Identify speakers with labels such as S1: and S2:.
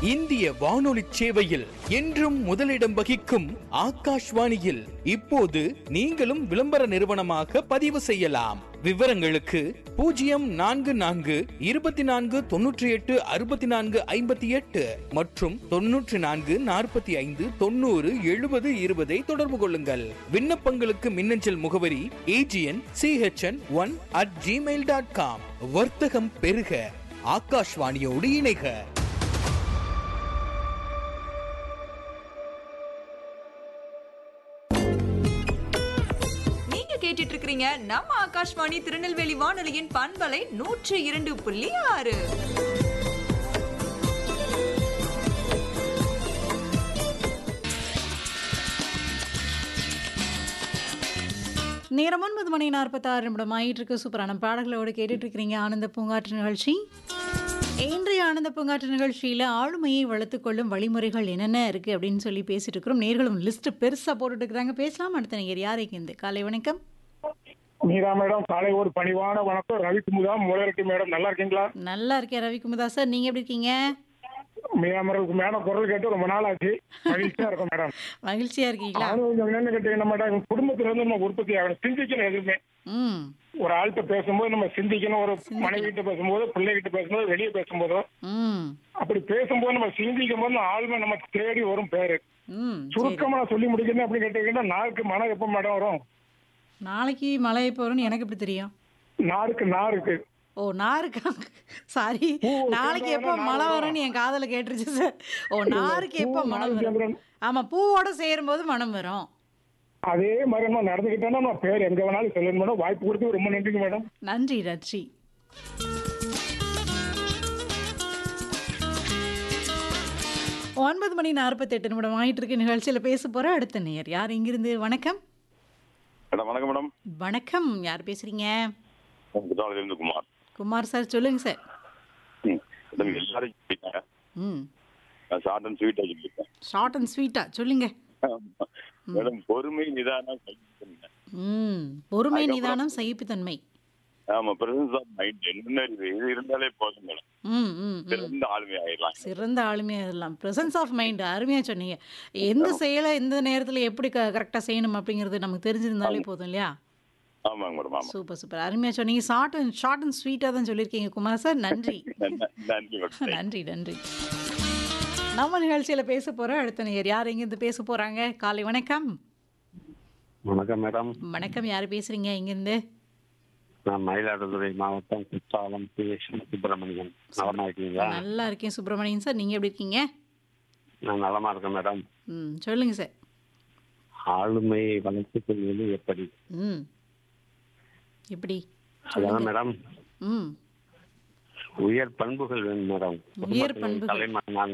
S1: இந்திய வானொலி சேவையில் என்றும் முதலிடம் வகிக்கும் ஆகாஷ்வாணியில் இப்போது நீங்களும் விளம்பர நிறுவனமாக பதிவு செய்யலாம் விவரங்களுக்கு பூஜ்ஜியம் நான்கு நான்கு இருபத்தி நான்கு தொன்னூற்றி எட்டு அறுபத்தி நான்கு ஐம்பத்தி எட்டு மற்றும் தொன்னூற்றி நான்கு நாற்பத்தி ஐந்து தொண்ணூறு எழுபது இருபதை தொடர்பு கொள்ளுங்கள் விண்ணப்பங்களுக்கு மின்னஞ்சல் முகவரி AGN CHN one at Gmail dot com வர்த்தகம் பெருக ஆகாஷ்வாணியோடு இணைக
S2: நீங்க கேட்டுட்டு இருக்கிறீங்க நம்ம ஆகாஷ்வாணி திருநெல்வேலி வானொலியின் பண்பலை நூற்று இரண்டு புள்ளி ஆறு
S3: நேரம் ஒன்பது மணி நாற்பத்தாறு நிமிடம் ஆயிட்டு இருக்கு சூப்பரான பாடல்களோடு கேட்டுட்டு இருக்கிறீங்க ஆனந்த பூங்காற்று நிகழ்ச்சி இன்றைய ஆனந்த பூங்காற்று நிகழ்ச்சியில் ஆளுமையை வளர்த்துக்கொள்ளும் வழிமுறைகள் என்னென்ன இருக்குது அப்படின்னு சொல்லி பேசிட்டு இருக்கிறோம் நேர்களும் லிஸ்ட் பெருசாக போட்டுட்டு இருக்கிறாங்க பேசலாம் அடுத்த நேர் யாரைக்கு இந்த காலை வணக்கம்
S4: மீரா மேடம் காலை ஒரு பணிவான வணக்கம் ரவி குமுதா மூலரெட்டி மேடம் நல்லா இருக்கீங்களா
S3: நல்லா இருக்கேன் ரவிக்குமுதா சார் நீங்கள் எப்படி இருக்கீங்க
S4: மீரா மேடம் மேடம் குரல் கேட்டு ரொம்ப நாள் ஆச்சு மகிழ்ச்சியா இருக்கும் மேடம்
S3: மகிழ்ச்சியாக இருக்கீங்களா
S4: நானும் கொஞ்சம் என்னன்னு கேட்டீங்கன்னா மேடம் குடும்பத்துல இருந்து நம்ம உற்பத்தி ஆகணும் சிந்திக்கணும் எதுவுமே
S3: ம்
S4: ஒரு ஆள்கிட்ட பேசும்போது நம்ம சிந்திக்கணும் ஒரு மனைவி கிட்ட பேசும்போது பிள்ளைகிட்ட பேசும்போது வெளியே பேசும்போதோ
S3: ம்
S4: அப்படி பேசும்போது நம்ம சிந்திக்கும் போது அந்த ஆளுமை நம்ம தேடி வரும் பேரு
S3: ம் சரி
S4: சுருக்கமா நான் சொல்லி முடிக்கணும் அப்படி கேட்டீங்கன்னா நாருக்கு மனம் எப்ப மேடம் வரும்
S3: நாளைக்கு மழை எப்போ வரும்னு எனக்கு எப்படி தெரியும்
S4: நாருக்கு நாருக்கு
S3: ஓ நாருக்கு சாரி நாளைக்கு எப்போ மழை வரும்னு என் காதில் கேட்டுருச்சு சார் ஓ நாருக்கு எப்போ
S4: பூ,
S3: மனம்
S4: நாள்
S3: வரும்
S4: சந்திரன்.
S3: ஆமாம் பூவோட சேரும்போது மனம் வரும்
S4: அதே மாதிரி நம்ம நடந்துக்கிட்டோம்னா நம்ம பேர் எங்க வேணாலும் சொல்லணும் மேடம் வாய்ப்பு கொடுத்து ரொம்ப நன்றிங்க மேடம்
S3: நன்றி நன்றி ஒன்பது மணி நாற்பத்தெட்டு நிமிடம் ஆயிட்டு இருக்கு நிகழ்ச்சியில் பேச போற அடுத்த நேர் யார் இங்கிருந்து வணக்கம்
S5: மேடம் வணக்கம் மேடம்
S3: வணக்கம் யார் பேசுறீங்க
S5: குஜராத்திலிருந்து குமார்
S3: குமார் சார் சொல்லுங்க சார்
S5: ம் மேடம் எல்லாரும் சொல்லிட்டாங்க
S3: ம்
S5: நான் ஷார்ட் அண்ட் ஸ்வீட்டாக சொல்லியிருக்கேன்
S3: ஷார்ட் அண்ட் ஸ்வீட்டா சொல்லுங்க
S5: மேடம் பொறுமை நிதானம் சகிப்புத்தன்மை.
S3: ம் பொறுமை
S5: அதுக்கப்புறம்
S3: நிதானம் சகிப்புத்தன்மை
S5: ஆமா பிரசன்ஸ் ஆஃப் மைண்ட் நுண்ணறிவு இது இருந்தாலே போதும் மேடம்
S3: ம் ம் ம்
S5: சிறந்த ஆளுமை ஆயிடலாம்
S3: சிறந்த ஆளுமையாக இருக்கலாம் ப்ரெசன்ஸ் ஆஃப் மைண்ட் அருமையாக சொன்னீங்க எந்த செயலை எந்த நேரத்தில் எப்படி க கரெக்டாக செய்யணும் அப்படிங்கிறது நமக்கு தெரிஞ்சிருந்தாலே போதும் இல்லையா
S5: ஆமாங்க மேடம் ஆமா
S3: சூப்பர் சூப்பர் அருமையாக சொன்னீங்க ஷார்ட் அண்ட் ஷார்ட் அண்ட் ஸ்வீட்டாக தான் சொல்லியிருக்கீங்க குமார் சார் நன்றி
S5: நன்றி நன்றி மேடம்
S3: நன்றி நன்றி நம்ம நிகழ்ச்சியில் பேச போகிற அடுத்த நேர் யார் எங்கேருந்து பேச போகிறாங்க காலை வணக்கம்
S6: வணக்கம் மேடம்
S3: வணக்கம் யார் பேசுகிறீங்க இங்கேருந்து
S6: நான் மயிலாடுதுறை மாவட்டம் குற்றாலம் பி சுப்பிரமணியன் நலமா இருக்கீங்களா
S3: நல்லா இருக்கேன் சுப்பிரமணியன் சார் நீங்கள் எப்படி இருக்கீங்க
S6: நான் நலமா இருக்கேன் மேடம்
S3: ம் சொல்லுங்கள் சார்
S6: ஆளுமையை வளர்த்துக் கொள்வது எப்படி
S3: ம் எப்படி
S6: அதான் மேடம்
S3: ம்
S6: உயர் பண்புகள் வேணும் மேடம்
S3: உயர்
S6: குடும்பத்தில்
S3: பண்புகள்.
S6: தலைமகனாக